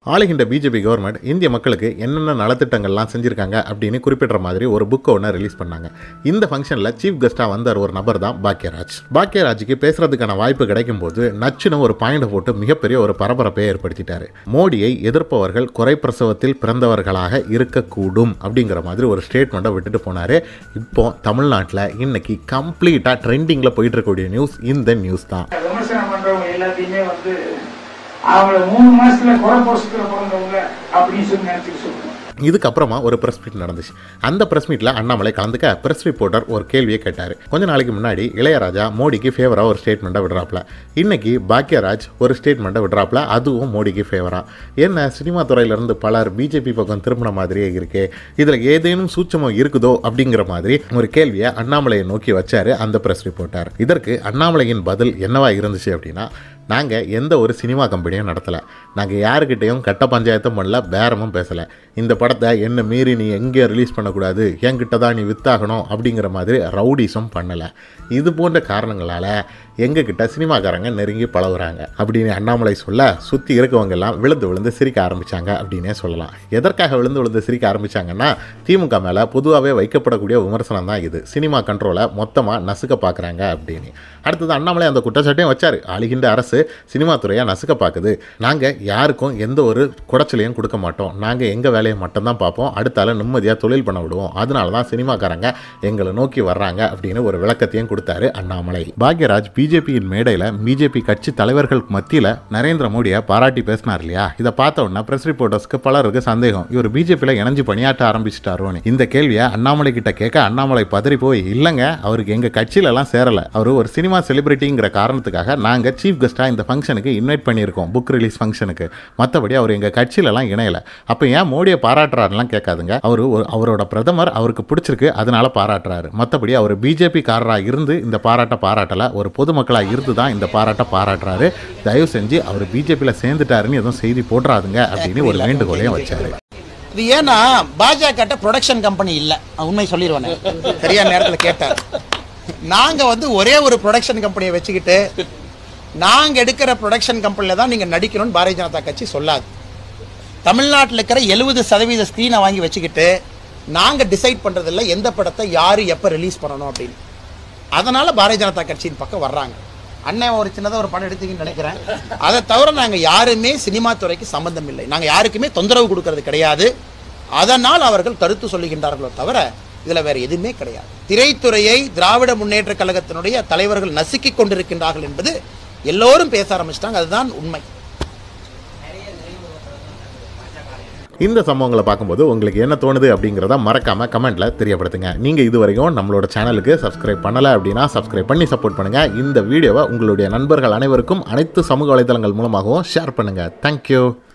ஆளுகின்ற BJP government இந்திய மக்களுக்கு என்னென்ன நலத்திட்டங்கள்லாம் செஞ்சுருக்காங்க அப்படின்னு குறிப்பிட்ட மாதிரி ஒரு புக்கை ஒன்று ரிலீஸ் பண்ணாங்க இந்த ஃபங்க்ஷனில் சீஃப் கெஸ்ட்டாக வந்தார் ஒரு நபர் தான் பாக்யராஜ் பாக்யராஜுக்கு பேசுறதுக்கான வாய்ப்பு கிடைக்கும் போது நச்சுன்னு ஒரு பாயிண்ட் போட்டு மிகப்பெரிய ஒரு பரபரப்பை ஏற்படுத்திட்டாரு மோடியை எதிர்ப்பவர்கள் குறைப்பிரசவத்தில் பிறந்தவர்களாக இருக்கக்கூடும் அப்படிங்கிற மாதிரி ஒரு ஸ்டேட்மெண்ட்டை விட்டுட்டு போனார் இப்போ தமிழ்நாட்டில் இன்னைக்கு கம்ப்ளீட்டாக ட்ரெண்டிங்கில் போயிட்டு இருக்கக்கூடிய நியூஸ் இந்த நியூஸ் தான் விமர்சனம் பண்றவங்க எல்லாத்தையுமே வந்து அவங்கள மூணு மாசத்துல குறை போஸ்ட்ல பிறந்தவங்க அப்படின்னு சொல்லி நினைச்சுக்க சொல்லுவாங்க இதுக்கப்புறமா ஒரு ப்ரெஸ் மீட் நடந்துச்சு அந்த ப்ரெஸ் மீட்டில் அண்ணாமலை கலந்துக்க ப்ரெஸ் ரிப்போர்ட்டர் ஒரு கேள்வியை கேட்டார் கொஞ்ச நாளைக்கு முன்னாடி இளையராஜா மோடிக்கு ஃபேவராக ஒரு ஸ்டேட்மெண்ட்டை விடுறாப்ல இன்னைக்கு பாக்யராஜ் ஒரு ஸ்டேட்மெண்ட்டை விடுறாப்ல அதுவும் மோடிக்கு ஃபேவராக என்ன சினிமா துறையிலேருந்து பலர் பிஜேபி பக்கம் திரும்பின மாதிரியே இருக்கே இதில் ஏதேனும் சூட்சமம் இருக்குதோ அப்படிங்கிற மாதிரி ஒரு கேள்வியை அண்ணாமலையை நோக்கி வச்சாரு அந்த ப்ரெஸ் ரிப்போர்ட்டர் இதற்கு அண்ணாமலையின் பதில் என்னவா இருந்துச்சு அப்படின்னா நாங்கள் எந்த ஒரு சினிமா கம்பெனியும் நடத்தலை நாங்கள் யாருக்கிட்டேயும் கட்ட பஞ்சாயத்தும் பண்ணல பேரமும் பேசலை இந்த படத்தை என்ன மீறி நீ எங்கேயும் ரிலீஸ் பண்ணக்கூடாது என்கிட்ட தான் நீ வித்தாகணும் அப்படிங்கிற மாதிரி ரவுடிஸும் பண்ணலை இது போன்ற காரணங்களால் எங்ககிட்ட சினிமாக்காரங்க நெருங்கி பழகுறாங்க அப்படின்னு அண்ணாமலை சொல்ல சுற்றி இருக்கவங்க எல்லாம் விழுந்து விழுந்து சிரிக்க ஆரம்பித்தாங்க அப்படின்னே சொல்லலாம் எதற்காக விழுந்து விழுந்து சிரிக்க ஆரம்பித்தாங்கன்னா திமுக மேலே பொதுவாகவே வைக்கப்படக்கூடிய விமர்சனம் தான் இது சினிமா கண்ட்ரோலை மொத்தமாக நசுக்க பார்க்குறாங்க அப்படின்னு அடுத்தது அண்ணாமலை அந்த குற்றச்சாட்டையும் வச்சார் ஆளுகின்ற அரசு சினிமா துறையை நசுக்க பார்க்குது நாங்கள் யாருக்கும் எந்த ஒரு குடைச்சலையும் கொடுக்க மாட்டோம் நாங்கள் எங்கள் வேலையை மட்டும்தான் பார்ப்போம் அடுத்தால நிம்மதியாக தொழில் பண்ண விடுவோம் அதனால தான் சினிமாக்காரங்க எங்களை நோக்கி வர்றாங்க அப்படின்னு ஒரு விளக்கத்தையும் கொடுத்தாரு அண்ணாமலை பாக்யராஜ் பிஜேபியின் மேடையில் பிஜேபி கட்சி தலைவர்கள் மத்தியில் நரேந்திர மோடியை பாராட்டி பேசினார் இல்லையா இதை பார்த்த உடனே பிரஸ் ரிப்போர்ட்டர்ஸ்க்கு பலருக்கு சந்தேகம் இவர் பிஜேபியில் இணைஞ்சு பணியாற்ற ஆரம்பிச்சிட்டாரோன்னு இந்த கேள்வியை அண்ணாமலை கிட்ட கேட்க அண்ணாமலை பதறி போய் இல்லைங்க அவருக்கு எங்கள் கட்சியிலலாம் சேரலை அவர் ஒரு சினிமா செலிபிரிட்டிங்கிற காரணத்துக்காக நாங்கள் சீஃப் கெஸ்ட்டாக இந்த ஃபங்க்ஷனுக்கு இன்வைட் பண்ணியிருக்கோம் புக் ரிலீஸ் ஃபங்க்ஷனுக்கு மற்றபடி அவர் எங்கள் கட்சியிலலாம் இணையலை அப்போ ஏன் மோடியை பாராட்டுறாருலாம் கேட்காதுங்க அவர் ஒரு- அவரோட பிரதமர் அவருக்கு பிடிச்சிருக்கு அதனால பாராட்டுறாரு மற்றபடி அவர் பிஜேபி காரராக இருந்து இந்த பாராட்டை பாராட்டலை ஒரு பொதுமக்களாக இருந்து தான் இந்த பாராட்டை பாராட்டுறாரு தயவு செஞ்சு அவர் பிஜேபியில் சேர்ந்துட்டாருன்னு எதுவும் செய்தி போடுறாதுங்க அப்படின்னு ஒரு வேண்டுகோளையும் வச்சாரு இது ஏன்னா பாஜக ப்ரொடக்ஷன் கம்பெனி இல்ல நான் உண்மை சொல்லிடுவேன் சரியான நேரத்தில் கேட்டார் நாங்க வந்து ஒரே ஒரு ப்ரொடக்ஷன் கம்பெனியை வச்சுக்கிட்டு நாங்க எடுக்கிற ப்ரொடக்ஷன் கம்பெனில தான் நீங்க நடிக்கணும்னு பாரதிய ஜனதா கட்சி சொல்லாது தமிழ்நாட்டில் இருக்கிற எழுபது சதவீத ஸ்க்ரீனை வாங்கி வச்சுக்கிட்டு நாங்க டிசைட் பண்றதில்ல எந்த படத்தை யாரு எப்போ ரிலீஸ் பண்ணணும் அப்படின்னு அதனால பாரதிய ஜனதா கட்சியின் பக்கம் வர்றாங்க அண்ணன் ஒரு சின்னதாக ஒரு படம் எடுத்தீங்கன்னு நினைக்கிறேன் அதை தவிர நாங்கள் யாருமே சினிமா துறைக்கு சம்பந்தம் இல்லை நாங்கள் யாருக்குமே தொந்தரவு கொடுக்கறது கிடையாது அதனால் அவர்கள் கருத்து சொல்லுகின்றார்களோ தவிர இதில் வேற எதுவுமே கிடையாது திரைத்துறையை திராவிட முன்னேற்ற கழகத்தினுடைய தலைவர்கள் நசுக்கிக் கொண்டிருக்கின்றார்கள் என்பது எல்லோரும் பேச ஆரம்பிச்சிட்டாங்க அதுதான் உண்மை இந்த சம்பவங்களை பார்க்கும்போது உங்களுக்கு என்ன தோணுது அப்படிங்கிறத மறக்காம கமெண்ட்ல தெரியப்படுத்துங்க நீங்க இது வரைக்கும் நம்மளோட சேனலுக்கு சப்ஸ்கிரைப் பண்ணல அப்படின்னா சப்ஸ்கிரைப் பண்ணி சப்போர்ட் பண்ணுங்க இந்த வீடியோவை உங்களுடைய நண்பர்கள் அனைவருக்கும் அனைத்து சமூக வலைதளங்கள் மூலமாகவும் ஷேர் பண்ணுங்க தேங்க்யூ